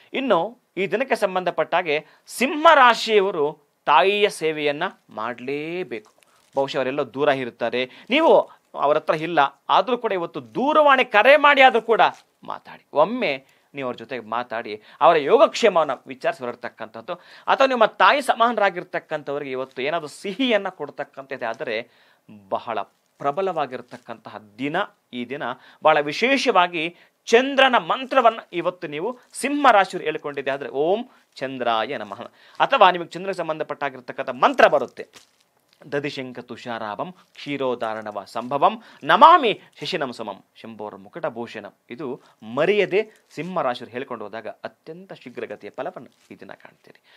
ಇನ್ನು ಈ ದಿನಕ್ಕೆ ಸಂಬಂಧಪಟ್ಟ ಹಾಗೆ ಸಿಂಹ ರಾಶಿಯವರು ತಾಯಿಯ ಸೇವೆಯನ್ನ ಮಾಡಲೇಬೇಕು ಬಹುಶಃ ಅವರೆಲ್ಲೋ ದೂರ ಇರುತ್ತಾರೆ ನೀವು ಅವರ ಹತ್ರ ಇಲ್ಲ ಆದರೂ ಕೂಡ ಇವತ್ತು ದೂರವಾಣಿ ಕರೆ ಮಾಡಿ ಆದರೂ ಕೂಡ ಮಾತಾಡಿ ಒಮ್ಮೆ ನೀವು ಅವ್ರ ಜೊತೆಗೆ ಮಾತಾಡಿ ಅವರ ಯೋಗಕ್ಷೇಮವನ್ನು ವಿಚಾರಿಸಿ ಹೊರಡ್ತಕ್ಕಂಥದ್ದು ಅಥವಾ ನಿಮ್ಮ ತಾಯಿ ಸಮಾನರಾಗಿರ್ತಕ್ಕಂಥವ್ರಿಗೆ ಇವತ್ತು ಏನಾದರೂ ಸಿಹಿಯನ್ನು ಕೊಡ್ತಕ್ಕಂಥದ್ದೇ ಆದರೆ ಬಹಳ ಪ್ರಬಲವಾಗಿರ್ತಕ್ಕಂತಹ ದಿನ ಈ ದಿನ ಬಹಳ ವಿಶೇಷವಾಗಿ ಚಂದ್ರನ ಮಂತ್ರವನ್ನು ಇವತ್ತು ನೀವು ಸಿಂಹ ರಾಶಿಯವರು ಹೇಳ್ಕೊಂಡಿದ್ದೆ ಆದರೆ ಓಂ ಚಂದ್ರಾಯ ನಮಃ ಅಥವಾ ನಿಮಗೆ ಚಂದ್ರಗೆ ಸಂಬಂಧಪಟ್ಟಾಗಿರ್ತಕ್ಕಂಥ ಮಂತ್ರ ಬರುತ್ತೆ ದದಿಶಂಕ ತುಷಾರಾಭಂ ಕ್ಷೀರೋದಾರಣವ ಸಂಭವಂ ನಮಾಮಿ ಶಶಿನಂ ಸಮಂ ಶಂಭೋರ ಮುಕಟಭೂಷಣಂ ಇದು ಮರೆಯದೆ ಸಿಂಹ ರಾಶಿಯವರು ಹೇಳ್ಕೊಂಡು ಹೋದಾಗ ಅತ್ಯಂತ ಶೀಘ್ರಗತಿಯ ಫಲವನ್ನು ಈ ದಿನ ಕಾಣ್ತೀರಿ